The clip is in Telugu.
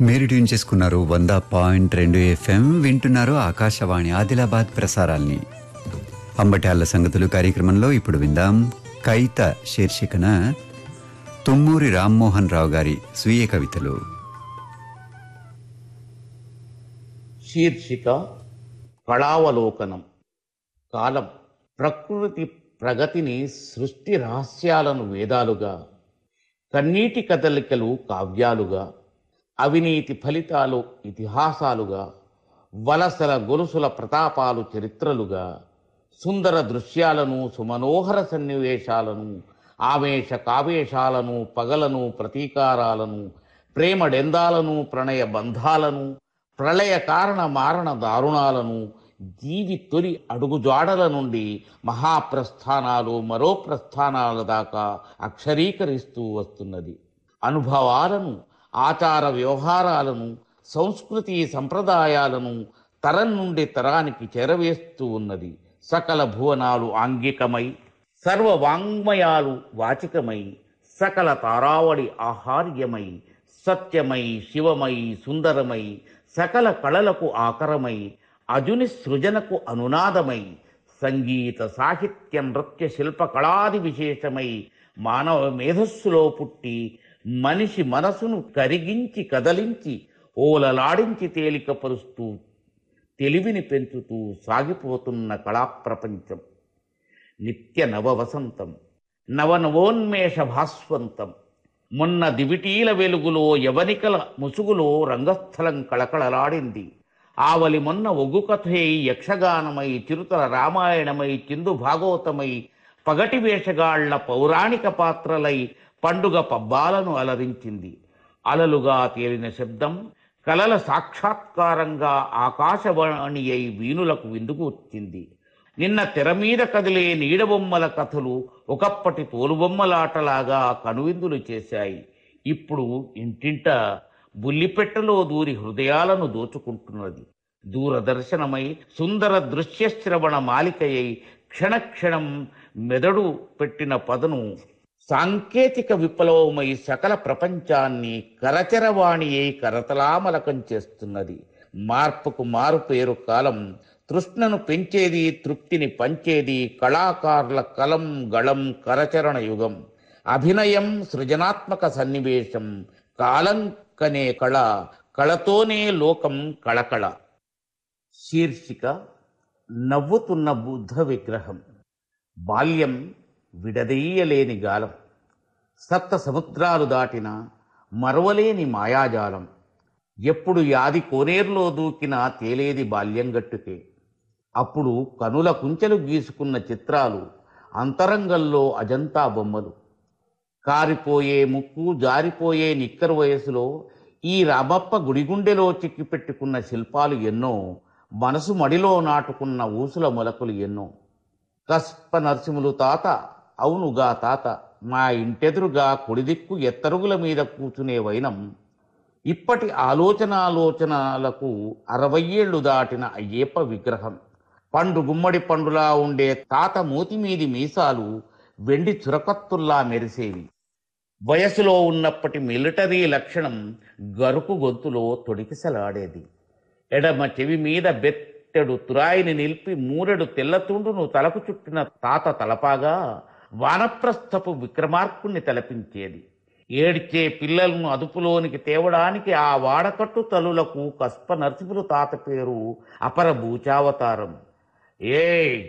మీరు ట్యూన్ చేసుకున్నారు వంద పాయింట్ రెండు ఎఫ్ఎం వింటున్నారు ఆకాశవాణి ఆదిలాబాద్ ప్రసారాల్ని అంబటాళ్ళ సంగతులు కార్యక్రమంలో ఇప్పుడు విందాం కైత శీర్షికన తుమ్మూరి రామ్మోహన్ రావు గారి స్వీయ కవితలు శీర్షిక కళావలోకనం కాలం ప్రకృతి ప్రగతిని సృష్టి రహస్యాలను వేదాలుగా కన్నీటి కదలికలు కావ్యాలుగా అవినీతి ఫలితాలు ఇతిహాసాలుగా వలసల గొలుసుల ప్రతాపాలు చరిత్రలుగా సుందర దృశ్యాలను సుమనోహర సన్నివేశాలను ఆవేశ కావేశాలను పగలను ప్రతీకారాలను ప్రేమడెందాలను ప్రణయ బంధాలను ప్రళయ కారణ మారణ దారుణాలను జీవి తొలి అడుగుజాడల నుండి మహాప్రస్థానాలు మరో ప్రస్థానాల దాకా అక్షరీకరిస్తూ వస్తున్నది అనుభవాలను ఆచార వ్యవహారాలను సంస్కృతి సంప్రదాయాలను తరం నుండి తరానికి చేరవేస్తూ ఉన్నది సకల భువనాలు ఆంగికమై సర్వ వాంగ్మయాలు వాచికమై సకల తారావళి ఆహార్యమై సత్యమై శివమై సుందరమై సకల కళలకు ఆకరమై అజుని సృజనకు అనునాదమై సంగీత సాహిత్య నృత్య శిల్ప కళాది విశేషమై మానవ మేధస్సులో పుట్టి మనిషి మనసును కరిగించి కదలించి ఓలలాడించి తేలికపరుస్తూ తెలివిని పెంచుతూ సాగిపోతున్న కళా ప్రపంచం నిత్య నవ వసంతం నవనవోన్మేష భాస్వంతం మొన్న దివిటీల వెలుగులో యవనికల ముసుగులో రంగస్థలం కళకళలాడింది ఆవలి మొన్న ఒగ్గు కథై యక్షగానమై చిరుతల రామాయణమై చిందు భాగవతమై పగటి వేషగాళ్ల పౌరాణిక పాత్రలై పండుగ పబ్బాలను అలరించింది అలలుగా తేలిన శబ్దం కలల సాక్షాత్కారంగా ఆకాశవాణి అయి వీణులకు విందుకు వచ్చింది నిన్న తెర మీద కదిలే నీడబొమ్మల కథలు ఒకప్పటి తోలుబొమ్మలాటలాగా కనువిందులు చేశాయి ఇప్పుడు ఇంటింట బుల్లిపెట్టలో దూరి హృదయాలను దోచుకుంటున్నది దూరదర్శనమై సుందర దృశ్యశ్రవణ మాలికయై క్షణక్షణం మెదడు పెట్టిన పదను సాంకేతిక విప్లవమై సకల ప్రపంచాన్ని కరచరవాణి కరతలామలకం చేస్తున్నది మార్పుకు మారు పేరు కాలం తృష్ణను పెంచేది తృప్తిని పంచేది కళాకారుల కలం గళం కరచరణ యుగం అభినయం సృజనాత్మక సన్నివేశం కాలం కనే కళ కళతోనే లోకం కళకళ శీర్షిక నవ్వుతున్న బుద్ధ విగ్రహం బాల్యం విడదీయలేని గాలం సప్త సముద్రాలు దాటిన మరవలేని మాయాజాలం ఎప్పుడు యాది కోనేరులో దూకినా తేలేది బాల్యం గట్టుకే అప్పుడు కనుల కుంచెలు గీసుకున్న చిత్రాలు అంతరంగంలో అజంతా బొమ్మలు కారిపోయే ముక్కు జారిపోయే నిక్కరు వయసులో ఈ రామప్ప గుడిగుండెలో చిక్కిపెట్టుకున్న శిల్పాలు ఎన్నో మనసు మడిలో నాటుకున్న ఊసుల మొలకలు ఎన్నో కస్ప నరసింహులు తాత అవునుగా తాత మా ఇంటెదురుగా కుడిదిక్కు ఎత్తరుగుల మీద కూర్చునే వైనం ఇప్పటి ఆలోచనాలోచనలకు అరవై ఏళ్లు దాటిన అయ్యేప్ప విగ్రహం పండు గుమ్మడి పండులా ఉండే తాత మూతి మీది మీసాలు వెండి చురకత్తుల్లా మెరిసేవి వయసులో ఉన్నప్పటి మిలిటరీ లక్షణం గరుకు గొంతులో తొడికిసలాడేది ఎడమ చెవి మీద బెత్తెడు తురాయిని నిలిపి మూరెడు తెల్లతుండును తలకు చుట్టిన తాత తలపాగా వానప్రస్థపు విక్రమార్కుణ్ణి తలపించేది ఏడ్చే పిల్లలను అదుపులోనికి తేవడానికి ఆ వాడకట్టు తలులకు కస్ప నరసింహులు తాత పేరు అపర భూచావతారం ఏ